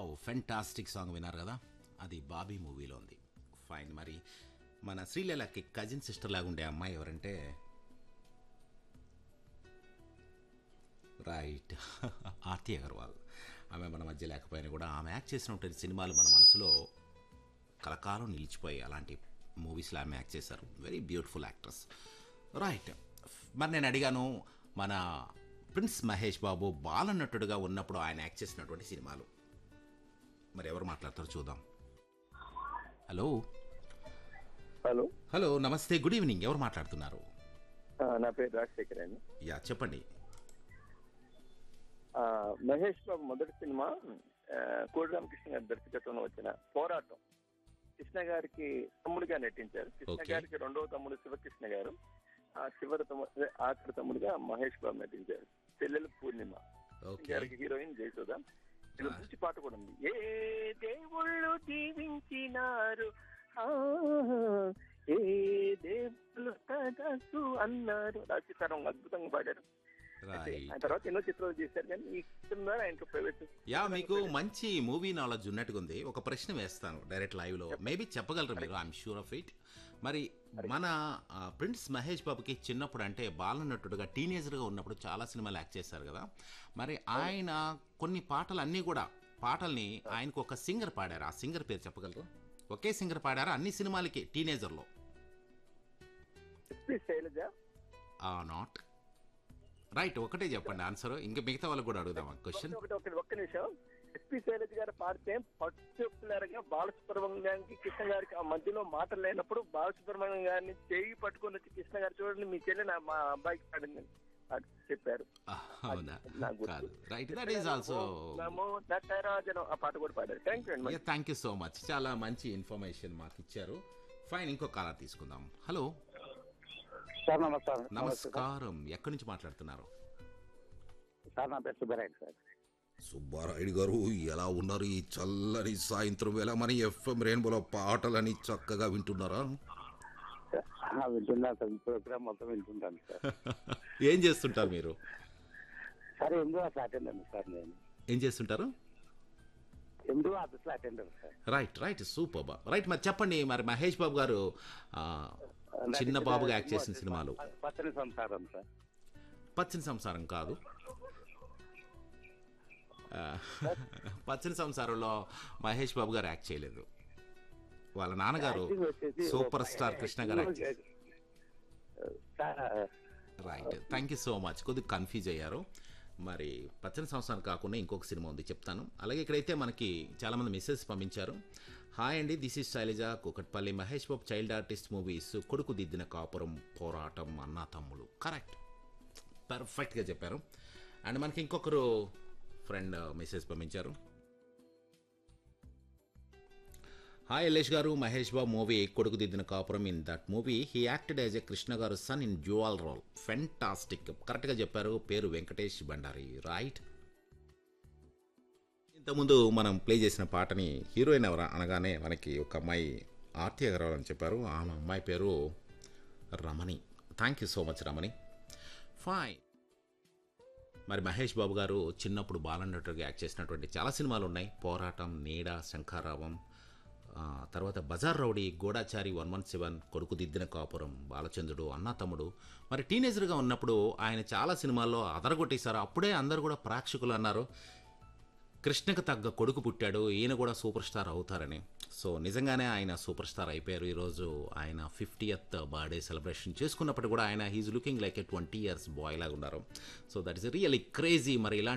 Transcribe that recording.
Wow fantastic song విన్నారు కదా అది బాబీ మూవీలో ఉంది ఫైన్ మరి మన శ్రీలీలకి కజిన్ సిస్టర్ లాగా ఉండే అమ్మాయి ఎవరంటే రైట్ ఆర్తి అగర్వాల్ ఆమె మన మధ్య లేకపోయినా కూడా ఆమె యాక్ట్ చేసినటువంటి సినిమాలు మన మనసులో కలకాలం నిలిచిపోయి అలాంటి మూవీస్లో ఆమె యాక్ట్ చేశారు వెరీ బ్యూటిఫుల్ యాక్ట్రెస్ రైట్ మరి నేను అడిగాను మన ప్రిన్స్ మహేష్ బాబు బాలనటుడుగా ఉన్నప్పుడు ఆయన యాక్ట్ చేసినటువంటి సినిమాలు మరి ఎవరు మాట్లాడతారో చూద్దాం హలో హలో హలో నమస్తే గుడ్ ఈవినింగ్ ఎవరు మాట్లాడుతున్నారు ఆ, నా పేరు రాజశేఖర్ అండి యా చెప్పండి ఆ, మహేష్ బాబు మొదటి సినిమా ఆ, కోడి రామకృష్ణ గారి దర్శకత్వంలో వచ్చిన పోరాటం కృష్ణ గారికి తమ్ముడిగా నటించారు కృష్ణ Okay. గారికి రెండవ తమ్ముడు శివకృష్ణ గారు ఆ చివరి తమ్ముడు అదే ఆఖరి తమ్ముడిగా మహేష్ బాబు నటించారు చెల్లెలు పూర్ణిమ ఓకే గారికి హీరోయిన్ జయసుధ ఇది Ah. మంచి పాట కూడా ఉంది ఏ దేవుళ్ళు దీవించినారు ఆ, ఏ దేవుళ్ళు తగసు అన్నారు రాజశేఖరం అద్భుతంగా పాడారు అయితే రైట్ ఆ తర్వాత ఎన్నో చిత్రాలు చేశారు కానీ ఈ చిత్రం ద్వారా ఆయనకు ప్రైవేట్ యా మీకు మంచి మూవీ నాలెడ్జ్ ఉన్నట్టుగా ఉంది ఒక ప్రశ్న వేస్తాను డైరెక్ట్ లైవ్ లో మేబీ చెప్పగలరు మీరు ఐఎమ్ షూర్ ఆఫ్ ఇట్ మరి మన ఆ, ప్రిన్స్ మహేష్ బాబుకి చిన్నప్పుడు అంటే బాలనటుడుగా టీనేజర్గా ఉన్నప్పుడు చాలా సినిమాలు యాక్ట్ చేశారు కదా మరి ఆయన కొన్ని పాటలు అన్నీ కూడా పాటల్ని ఆయనకు ఒక సింగర్ పాడారు ఆ సింగర్ పేరు చెప్పగలరు ఒకే సింగర్ పాడారు అన్ని సినిమాలకి టీనేజర్లో ఎస్పి శైలజ ఆ నాట్ రైట్ ఒకటే చెప్పండి ఆన్సర్ ఇంకా మిగతా వాళ్ళకి కూడా అడుగుదాం క్వశ్చన్ ఒకటి ఒకటి ఒక్క నిమిషం ఎస్పి శైలజ గారు పాడితే పర్టికులర్ గా బాలసుబ్రహ్మణ్యానికి కృష్ణ గారికి ఆ మధ్యలో మాటలు లేనప్పుడు బాలసుబ్రహ్మణ్యం గారిని చేయి పట్టుకొని వచ్చి కృష్ణ గారు చూడండి మీ చెల్లి నా మా అబ్బాయికి పాడింది అని చెప్పారు అవునా నాకు గుర్తు. కాదు రైట్ దట్ ఈస్ ఆల్సో నమో నటరాజనం ఆ పాట కూడా పాడారు థ్యాంక్ యూ అండి థ్యాంక్ యూ సో మచ్ చాలా మంచి ఇన్ఫర్మేషన్ మాకు ఇచ్చారు ఫైన్ ఇంకో కాలర్ తీసుకుందాం హలో సార్ నమస్కారం నమస్కారం ఎక్కడి నుంచి మాట్లాడుతున్నారు సార్ నా పేరు సుబ్బరాయుడు సార్ సుబ్బారాయుడు గారు ఎలా ఉన్నారు ఈ చల్లని సాయంత్రం వేళ మన ఎఫ్ఎం రెయిన్బోలో పాటలని చక్కగా వింటున్నారా ఆ, వింటున్నాను సార్ ఈ ప్రోగ్రామ్ మొత్తం వింటుంటాను సార్ ఏం చేస్తుంటారు మీరు సార్ ఎందు అసలు అటెండర్ సార్ నేను ఏం చేస్తుంటారు ఎందు ఆఫీస్లో attender sir right right super బా రైట్ మరి చెప్పండి మరి మహేష్ బాబు గారు ఆ, చిన్న బాబుగా యాక్ట్ చేసిన సినిమాలు పచ్చని సంసారం సార్ పచ్చని సంసారం కాదు ఆ, పచ్చని సంసారంలో మహేష్ బాబు గారు యాక్ట్ చేయలేదు వాళ్ళ నాన్నగారు యాక్టింగ్ వచ్చేసి సూపర్ స్టార్ కృష్ణ గారు యాక్ట్ చేశారు sir right thank you so much కొద్దిగా కన్ఫ్యూజ్ అయ్యారు మరి పచ్చని సంవత్సరం కాకుండా ఇంకొక సినిమా ఉంది చెప్తాను అలాగే ఇక్కడైతే మనకి చాలామంది మెసేజ్ పంపించారు హాయ్ అండి this is Sailaja Kukatpally Mahesh Babu child artist movies Koduku Diddina కాపురం పోరాటం అన్న తమ్ముడు కరెక్ట్ పర్ఫెక్ట్గా చెప్పారు అండ్ మనకి ఇంకొకరు ఫ్రెండ్ మెసేజ్ పంపించారు హాయ్ యలేష్ గారు Mahesh Babu movie Koduku Diddina Kapuram in that movie he acted as a Krishna గారు son in dual role fantastic కరెక్ట్గా చెప్పారు పేరు వెంకటేష్ బండారి రైట్ ఇంతకుముందు మనం ప్లే చేసిన పాటని హీరోయిన్ ఎవరు అనగానే మనకి ఒక అమ్మాయి ఆర్తి అగర్వాల్ అని చెప్పారు ఆమె అమ్మాయి పేరు Ramani thank you so much Ramani fine మరి మహేష్ బాబు గారు చిన్నప్పుడు బాలనటుగా యాక్ట్ చేసినటువంటి చాలా సినిమాలు ఉన్నాయి పోరాటం నీడ శంఖారావం ఆ, తర్వాత Bazaar Rowdy Gudachari one one seven Koduku Diddina కాపురం బాలచంద్రుడు అన్న తమ్ముడు మరి టీనేజర్గా ఉన్నప్పుడు ఆయన చాలా సినిమాల్లో అదరగొట్టేశారు అప్పుడే అందరూ కూడా ప్రేక్షకులు అన్నారు కృష్ణకు తగ్గ కొడుకు పుట్టాడు ఈయన కూడా సూపర్ స్టార్ అవుతారని సో నిజంగానే ఆయన సూపర్ స్టార్ అయిపోయారు ఈరోజు ఆయన ఫిఫ్టీయత్ బర్త్డే సెలబ్రేషన్ చేసుకున్నప్పుడు కూడా ఆయన he's looking like a twenty years boy లాగా ఉన్నారు so that is really crazy మరి ఇలాంటి